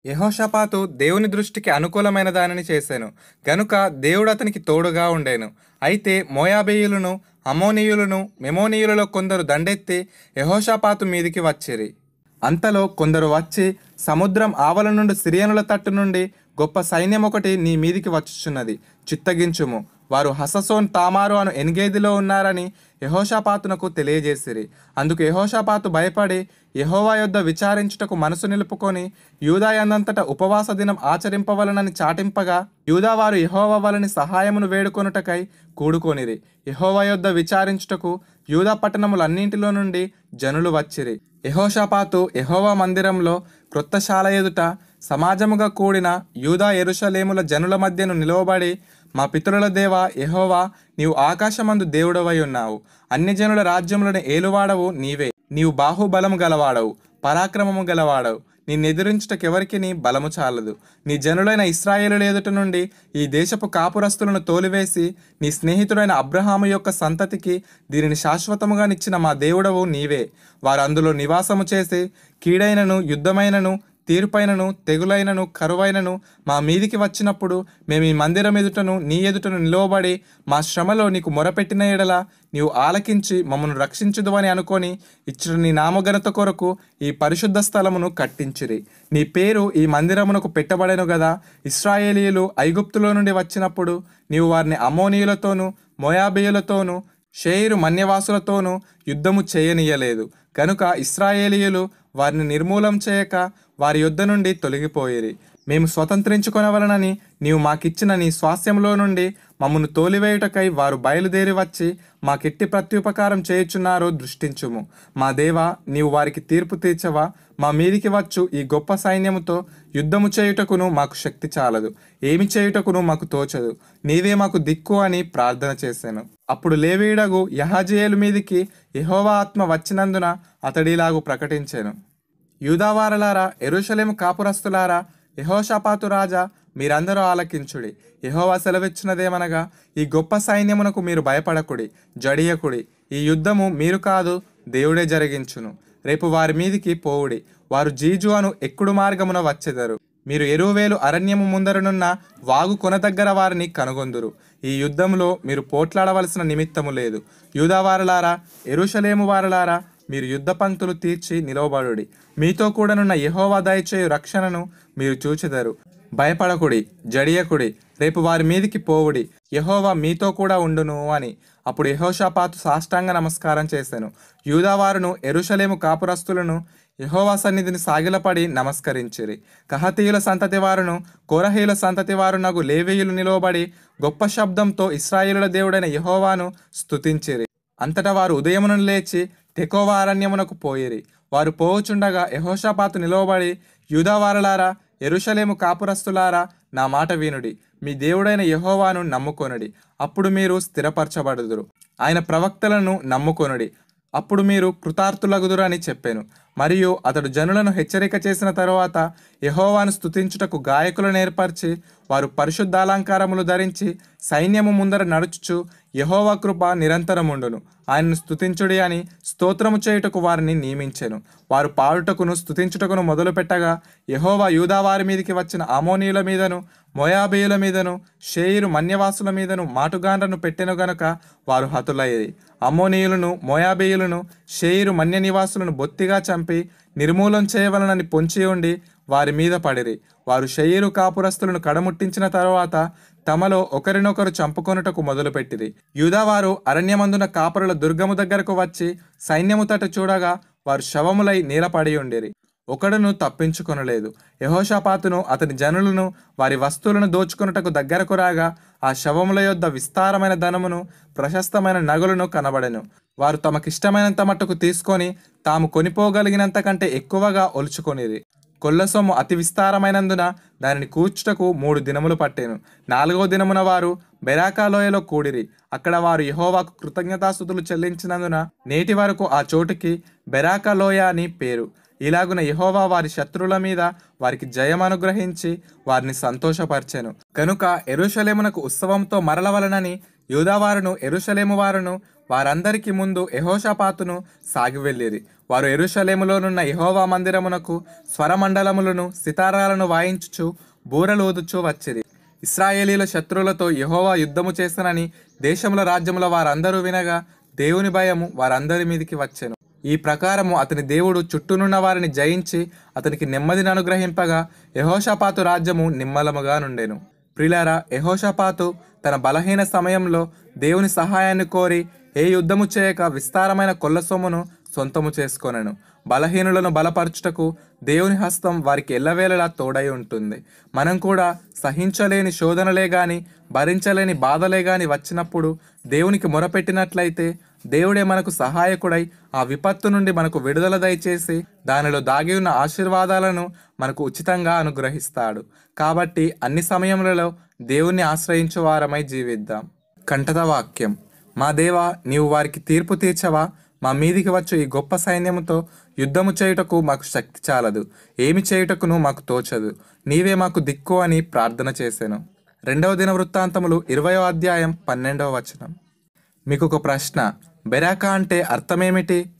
యెహోషాపాతు దేవుని దృష్టికి అనుకూలమైన దానిని చేశాను గనుక దేవుడు అతనికి తోడుగా ఉండేను అయితే మోయాబేయులను అమోనీయులను మెమోనీయులలో కొందరు దండెత్తి యెహోషాపాతు మీదికి వచ్చిరి అంతలో కొందరు వచ్చి సముద్రం ఆవల నుండి సిరియనుల తట్టు నుండి గొప్ప సైన్యం ఒకటి నీ మీదికి వచ్చుచున్నది చిత్తగించుము వారు హససోన్ తామారు అను ఎన్గేదిలో ఉన్నారని యహోషాపాతునకు తెలియజేసిరి అందుకు యహోషాపాతు భయపడి యహోవా యొద్ద విచారించుటకు మనసు నిలుపుకొని యూదాయందంతట ఉపవాస దినం ఆచరింపవలనని చాటింపగా యూదావారు యహోవా వలని సహాయమును వేడుకొనుటకై కూడుకొనిరి యహోవా యొద్ద విచారించుటకు యూదా పట్టణములన్నింటిలో నుండి జనులు వచ్చిరి యహోషాపాతు యహోవా మందిరంలో క్రొత్త శాల ఎదుట సమాజముగా కూడిన యూదా ఎరుషలేముల జనుల మధ్యను నిలవబడి మా పితరుల దేవా యెహోవా నీవు ఆకాశమందు దేవుడవై ఉన్నావు అన్ని జనుల రాజ్యములను ఏలువాడవు నీవే నీవు బాహుబలము గలవాడవు పరాక్రమము గలవాడవు నిన్నెదిరించుటకెవరికి నీ బలము చాలదు నీ జనులైన ఇస్రాయేలుల ఎదుట నుండి ఈ దేశపు కాపురస్తులను తోలివేసి నీ స్నేహితుడైన అబ్రహాము యొక్క సంతతికి దీనిని శాశ్వతముగా నిచ్చిన మా దేవుడవు నీవే వారు అందులో నివాసము చేసి కీడైనను యుద్ధమైనను తీర్పైనను తెగులైనను కరువైనను మా మీదికి వచ్చినప్పుడు మేము ఈ మందిరం ఎదుటను నీ ఎదుటను నిలవబడి మా శ్రమలో నీకు మొరపెట్టిన ఎడల నీవు ఆలకించి మమ్మను రక్షించుదు అని అనుకొని ఇచ్చిన నీ నామఘనత కొరకు ఈ పరిశుద్ధ స్థలమును కట్టించిరి నీ పేరు ఈ మందిరమునకు పెట్టబడెను గదా ఇస్రాయేలీయులు ఐగుప్తులో నుండి వచ్చినప్పుడు నీవు వారిని అమోనీయులతోనూ మోయాబీయులతోనూ షేయిరు మన్యవాసులతోనూ యుద్ధము చేయనీయలేదు కనుక ఇస్రాయేలీయులు వారిని నిర్మూలం చేయక వారి యుద్ధ నుండి తొలగిపోయిరి మేము స్వతంత్రించుకొనవలనని నీవు మాకిచ్చిన నీ స్వాస్థ్యంలో నుండి మమ్మను తోలివేయుటకై వారు బయలుదేరి వచ్చి మాకెట్టి ప్రత్యుపకారం చేయుచున్నారో దృష్టించుము మా దేవా నీవు వారికి తీర్పు తీర్చవా మా మీదికి వచ్చు ఈ గొప్ప సైన్యముతో యుద్ధము చేయుటకును మాకు శక్తి చాలదు ఏమి చేయుటకును మాకు తోచదు నీవే మాకు దిక్కు అని ప్రార్థన చేశాను అప్పుడు లేవీడగు యహాజేలు మీదికి యెహోవా ఆత్మ వచ్చినందున అతడిలాగు ప్రకటించాను యూదావారలారా ఎరుషలేము కాపురస్తులారా యహోషపాతు రాజా మీరందరూ ఆలకించుడి యహోవా సెలవిచ్చినదేమనగా ఈ గొప్ప సైన్యమునకు మీరు భయపడకుడి జడియకుడి ఈ యుద్ధము మీరు కాదు దేవుడే జరిగించును రేపు వారి మీదికి పోవుడి వారు జీజు అను ఎక్కుడు మార్గమున వచ్చెదరు మీరు ఎరువేలు అరణ్యము ముందరనున్న వాగు కొన దగ్గర వారిని కనుగొందురు ఈ యుద్ధంలో మీరు పోట్లాడవలసిన నిమిత్తము లేదు యూదావారలారా ఎరుషలేము వారలారా మీరు యుద్ధ పంక్తులు తీర్చి నిలవబడుడి మీతో కూడానున్న యెహోవా దయచేయు రక్షణను మీరు చూచెదరు భయపడకుడి జడియకుడి రేపు వారి మీదికి పోవుడి యెహోవా మీతో కూడా ఉండును అని అప్పుడు యెహోషాపాతు సాష్టాంగ నమస్కారం చేశాను యూదావారును ఎరుషలేము కాపురస్తులను యెహోవా సన్నిధిని సాగిలపడి నమస్కరించిరి కహతీయుల సంతతి వారును కోరహీయుల సంతతి వారు నగు లేవీయులు నిలవబడి గొప్ప శబ్దంతో ఇస్రాయేలుల దేవుడైన యెహోవాను స్తుతించిరి అంతటా వారు ఉదయమున లేచి తెకోవ అరణ్యమునకు పోయిరి వారు పోవుచుండగా యహోషాపాతు నిలవబడి యూదావారలారా ఎరుషలేము కాపురస్తులారా నా మాట వినుడి మీ దేవుడైన యెహోవాను నమ్ముకొనుడి అప్పుడు మీరు స్థిరపరచబడుదురు ఆయన ప్రవక్తలను నమ్ముకొనుడి అప్పుడు మీరు కృతార్థులగుదురు అని చెప్పాను మరియు అతడు జనులను హెచ్చరిక చేసిన తరువాత యెహోవాను స్తుతించుటకు గాయకులను ఏర్పరిచి వారు పరిశుద్ధాలంకారములు ధరించి సైన్యము ముందర నడుచుచు యెహోవా కృప నిరంతరముండును ఆయనను స్తుతించుడి అని స్తోత్రము చేయుటకు వారిని నియమించెను వారు పాడుటకును స్తుతించుటకును మొదలుపెట్టగా యెహోవా యూదా వారి మీదికి వచ్చిన అమోనీయుల మీదను మోయాబీయుల మీదను షేయిరు మన్యవాసుల మీదను మాటుగాండ్రను పెట్టెను గనుక వారు హతులయ్యేది అమ్మోనీయులను మోయాబీయులను షేయిరు మన్య నివాసులను బొత్తిగా చంపి నిర్మూలం చేయవలనని పొంచి ఉండి వారి మీద పడిరి వారు షయీరు కాపురస్తులను కడముట్టించిన తరువాత తమలో ఒకరినొకరు చంపుకొనుటకు మొదలుపెట్టిరి యూదావారు అరణ్యమందున కాపురుల దుర్గము దగ్గరకు వచ్చి సైన్యము తట చూడగా వారు శవములై నీలపడి ఉండిరి ఒకడును తప్పించుకొనలేదు యహోషాపాతును అతని జనులను వారి వస్తువులను దోచుకొనుటకు దగ్గరకు రాగా ఆ శవముల యొద్ద విస్తారమైన ధనమును ప్రశస్తమైన నగలును కనబడెను వారు తమకిష్టమైనంత మట్టుకు తీసుకొని తాము కొనిపోగలిగినంత కంటే ఎక్కువగా ఒలుచుకొనిది కొల్ల సొమ్ము అతి విస్తారమైనందున దానిని కూర్చుటకు మూడు దినములు పట్టేను నాలుగో దినమున వారు బెరాకా లోయలో కూడిరి అక్కడ వారు యెహోవాకు కృతజ్ఞతాస్థుతులు చెల్లించినందున నేటి వరకు ఆ చోటుకి బెరాకా లోయ అని పేరు ఇలాగున యెహోవా వారి శత్రువుల మీద వారికి జయం అనుగ్రహించి వారిని సంతోషపరిచెను కనుక ఎరుషలేమునకు ఉత్సవంతో మరలవలనని యూదావారును ఎరుషలేము వారును వారందరికి ముందు యహోషపాతును సాగి వెళ్ళిరి వారు ఎరుషలేములోనున్న యహోవా మందిరమునకు స్వరమండలములను సితారాలను వాయించుచు బూరలూదుచు వచ్చిరి ఇస్రాయేలీల శత్రువులతో యహోవా యుద్ధము చేస్తానని దేశముల రాజ్యముల వారందరూ వినగా దేవుని భయము వారందరి మీదికి వచ్చెను ఈ ప్రకారము అతని దేవుడు చుట్టూనున్న వారిని జయించి అతనికి నెమ్మదిని అనుగ్రహింపగా యహోషపాతు రాజ్యము నిమ్మలముగా నుండెను ప్రిలారా యహోషపాతు తన బలహీన సమయంలో దేవుని సహాయాన్ని కోరి ఏ యుద్ధము చేయక విస్తారమైన కొల్ల సొమ్మును సొంతము చేసుకొనెను బలహీనులను బలపరచుటకు దేవుని హస్తం వారికి ఎల్లవేళలా తోడై ఉంటుంది మనం కూడా సహించలేని శోధనలే గాని భరించలేని బాధలే గాని వచ్చినప్పుడు దేవునికి మొరపెట్టినట్లయితే దేవుడే మనకు సహాయకుడై ఆ విపత్తు నుండి మనకు విడుదల దయచేసి దానిలో దాగి ఉన్న ఆశీర్వాదాలను మనకు ఉచితంగా అనుగ్రహిస్తాడు కాబట్టి అన్ని సమయములలో దేవుణ్ణి ఆశ్రయించు వారమై జీవిద్దాం కంఠత వాక్యం మా దేవా నీవు వారికి తీర్పు తీర్చవా మా మీదికి వచ్చు ఈ గొప్ప సైన్యముతో యుద్ధము చేయుటకు మాకు శక్తి చాలదు ఏమి చేయుటకును మాకు తోచదు నీవే మాకు దిక్కు అని ప్రార్థన చేశాను రెండవ దిన వృత్తాంతములు ఇరవయో అధ్యాయం పన్నెండవ వచనం మీకు ఒక ప్రశ్న బెరాకా అంటే అర్థమేమిటి